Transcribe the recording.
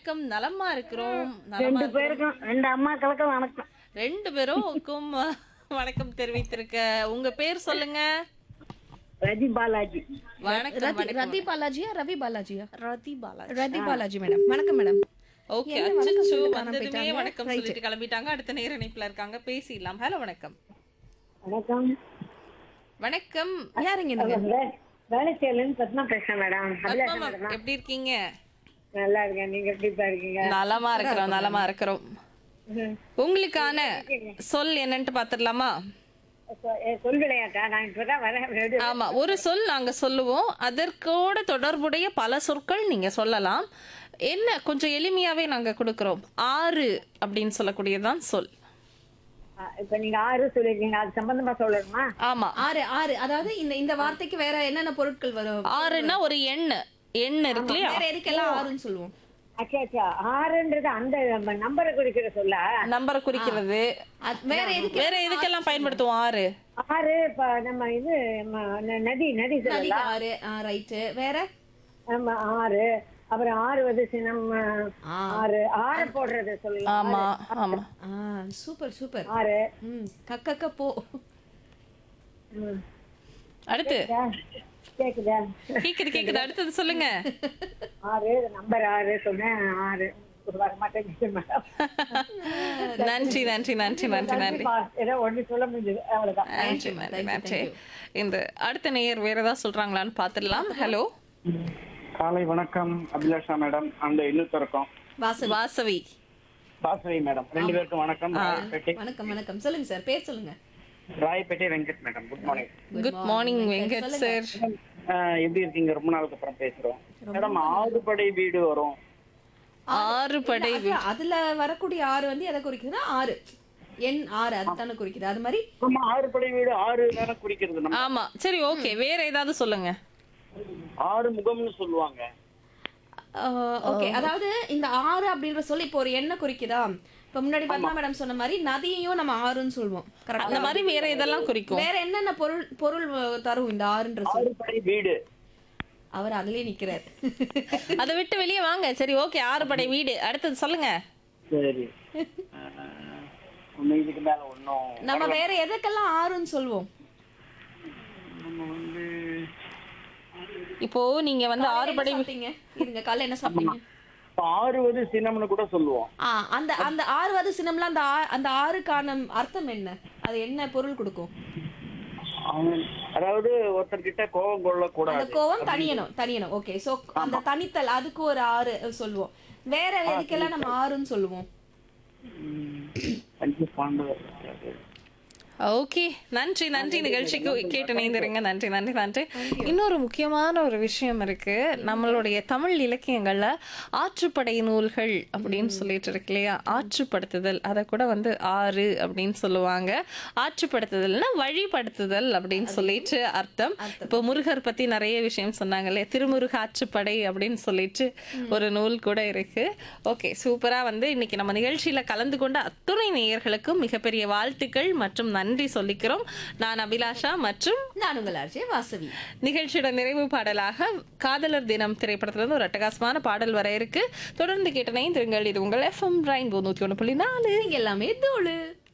வணக்கம் நலமா இருக்கிறோம் நலமா ரெண்டு இருக்கிறோம். பேருக்கும் ரெண்டு அம்மாக்களுக்கும் வணக்கம் ரெண்டு பேருக்கும் வணக்கம் தெரிவித்திருக்க உங்க பேர் சொல்லுங்க ரஜி பாலாஜி வணக்கம் ரதி வணக்கம். ரதி பாலாஜியா ரவி பாலாஜியா ரதி பாலாஜி ரதி பாலாஜி மேடம் வணக்கம் மேடம் ஓகே என்ன வணக்கம் அச்சச்சோ சொல்லிட்டு காணாம வந்ததுமே போயிட்டாங்க? வணக்கம் Right. சொல்லிட்டு கிளம்பிட்டாங்க அடுத்த நேர இணைப்புல இருக்காங்க பேசிடலாம் ஹலோ வணக்கம் வணக்கம் வணக்கம் யாருங்க நீங்க வே- வேலைச்சேரிலேருந்து பத்மா பேசுறேன் மேடம் அபிலாஷா பத்மா, மேடம் எப்படி இருக்கீங்க நல்லா இருக்கேன் நீங்க எப்படி இப்ப இருக்கீங்க நலமா இருக்கிறோம் நலமா இருக்கிறோம் உங்களுக்கான சொல் என்னன்ட்டு பாத்துடலாமா சொ- ஏ, சொல் விளையாட்டா நான் இப்பதான் வரேன் ரெடி- ஆமா ஒரு சொல் நாங்க சொல்லுவோம் அதற்கோட தொடர்புடைய பல சொற்கள் நீங்க சொல்லலாம் என்ன கொஞ்சம் எளிமையாவே நாங்க கொடுக்கிறோம் ஆறு அப்படின்னு சொல்லக்கூடியதுதான் சொல் ஆ, இப்ப நீங்க ஆறு சொல்லிருக்கீங்க அது சம்பந்தமா சொல்லணுமா ஆமா ஆறு ஆறு அதாவது இந்த இந்த வார்த்தைக்கு வேற என்னென்ன பொருட்கள் வரும் ஆறுன்னா ஒரு எண் எண் இருக்கு இல்லையா வேற எதுக்கெல்லாம் ஆறுன்னு சொல்லுவோம் அச்சா அச்சா ஆறுன்றது அந்த நம்பரை குறிக்கிற சொல்ல நம்பரை குறிக்கிறது அது வேற எதுக்கு வேற எதுக்கெல்லாம் பயன்படுத்துவோம் ஆறு ஆறு இப்ப நம்ம இது ம- ந- நதி நதி நதிக்கு சொல்லலாம் ஆறு ரைட்டு வேற நம்ம ஆறு அப்புறம் ஆறு வந்து சினம் ஆ. ஆறு ஆறு போடுறது சொல்லலாம் ஆமா ஆமா ஆ சூப்பர் சூப்பர் ஆறு ம் கக்கக்க போ ம். அடுத்து கேக்குதா? கேக்குதா கேக்குது கேக்குது அடுத்தது சொல்லுங்க ஆறு நம்பர் ஆறு சொன்னேன் ஆறு ஒரு வர மாட்டேங்குது மேடம் நன்றி நன்றி நன்றி நன்றி நன்றி ஏதோ ஒண்ணு சொல்ல முடிஞ்சது அவ்வளவுதான் நன்றி நன்றி நன்றி இந்த அடுத்த நேயர் வேற ஏதாவது சொல்றாங்களான்னு பாத்துடலாம் ஹலோ காலை வணக்கம் அபிலாஷா மேடம் அந்த இன்னுத்தரக்கம் வாசல் வாசவி வாசவி மேடம் ரெண்டு பேருக்கும் வணக்கம் ராயப்பேட்டை வணக்கம் வணக்கம் சொல்லுங்க சார் பேர் சொல்லுங்க Royapettah Venkat madam good morning good morning Venkat sir எப்படி இருக்கீங்க ரொம்ப நாளுக்கு அப்புறம் பேசுறோம் மேடம் ஆறுபடை வீடு வரும் ஆறு படை அது- அதுல வரக்கூடிய ஆறு வந்து எதை குறிக்குதுன்னா ஆறு எண் ஆறு அதுதானே குறிக்குது அது மாதிரி ஆமா ஆறுபடை வீடு ஆறு தானே குறிக்கிறது நம்ம ஆமா சரி ஓகே வேற ஏதாவது சொல்லுங்க ஆறு முகம்னு சொல்லுவாங்க ஓகே அதாவது இந்த ஆறு அப்படின்ற சொல்லி இப்போ ஒரு எண்ணெய் குறிக்குதா இப்ப முன்னாடி பத்மா மேடம் சொன்ன மாதிரி நதியையும் நம்ம ஆறுன்னு சொல்லுவோம் அந்த கரெக்டா மாதிரி வேற இதெல்லாம் குறிக்கும் வேற என்னென்ன பொருள் பொருள் வ- தரும் இந்த ஆறுன்ற சொல் ஆறுபடை வீடு அவர் அதுலயே நிக்கிறார் அதை விட்டு வெளியே வாங்க சரி ஓகே ஆறு படை வீடு அடுத்தது சொல்லுங்க சரி ஆஹ், ஒண்ணு இதுக்கு மேல ஒன்னும் நம்ம வேற எதுக்கெல்லாம் ஆறுன்னு சொல்லுவோம் நம்ம வந்து இப்போ நீங்க வந்து ஆறு என்ன படை சாப்பிட்டீங்க இருங்க காலைல என்ன சாப்பிட்டீங்க இப்ப ஆறுவது சின்னம்னு கூட சொல்லுவோம் ஆ அந்த அந்த ஆறுவது சினம்ல அந்த ஆ- அந்த ஆறுக்கான அர்த்தம் என்ன அது என்ன பொருள் கொடுக்கும் அவன் அதாவது ஒருத்தர்கிட்ட கோபம் கொள்ள அந்த கூடாது கோவம் தனியணும் தனியணும் ஓகே சோ அந்த தனித்தல் அதுக்கு ஒரு ஆறு சொல்லுவோம் வேற எதுக்கெல்லாம் நம்ம ஆறுன்னு சொல்லுவோம் அஞ்சு பாண்டு ஓகே நன்றி நன்றி நிகழ்ச்சிக்கு கேட்டு இணைந்திருங்க நன்றி நன்றி நன்றி இன்னொரு முக்கியமான ஒரு விஷயம் இருக்கு நம்மளுடைய தமிழ் இலக்கியங்கள்ல ஆற்றுப்படை நூல்கள் அப்படின்னு சொல்லிட்டு இருக்கு இல்லையா ஆற்றுப்படுத்துதல் அதை கூட வந்து ஆறு அப்படின்னு சொல்லுவாங்க ஆற்றுப்படுத்துதல்னா வழிபடுத்துதல் அப்படின்னு சொல்லிட்டு அர்த்தம் இப்போ முருகர் பத்தி நிறைய விஷயம் சொன்னாங்க இல்லையா திருமுருக ஆற்றுப்படை அப்படின்னு சொல்லிட்டு ஒரு நூல் கூட இருக்கு ஓகே சூப்பரா வந்து இன்னைக்கு நம்ம நிகழ்ச்சியில கலந்து கொண்ட அத்துணை நேயர்களுக்கும் மிகப்பெரிய வாழ்த்துக்கள் மற்றும் நன்றி சொல்லிக்கிறோம் நான் அபிலாஷா மற்றும் நான் உங்கள் ஆர்ஜே வாசவி நிகழ்ச்சியோட நிறைவு பாடலாக காதலர் தினம் திரைப்படத்திலிருந்து ஒரு அட்டகாசமான பாடல் வர இருக்கு தொடர்ந்து கேட்டனை திருங்கள் இது உங்கள் எஃப்எம் ரெயின்போ நூத்தி ஒன்று புள்ளி நாலு நீங்க எல்லாமே தோழு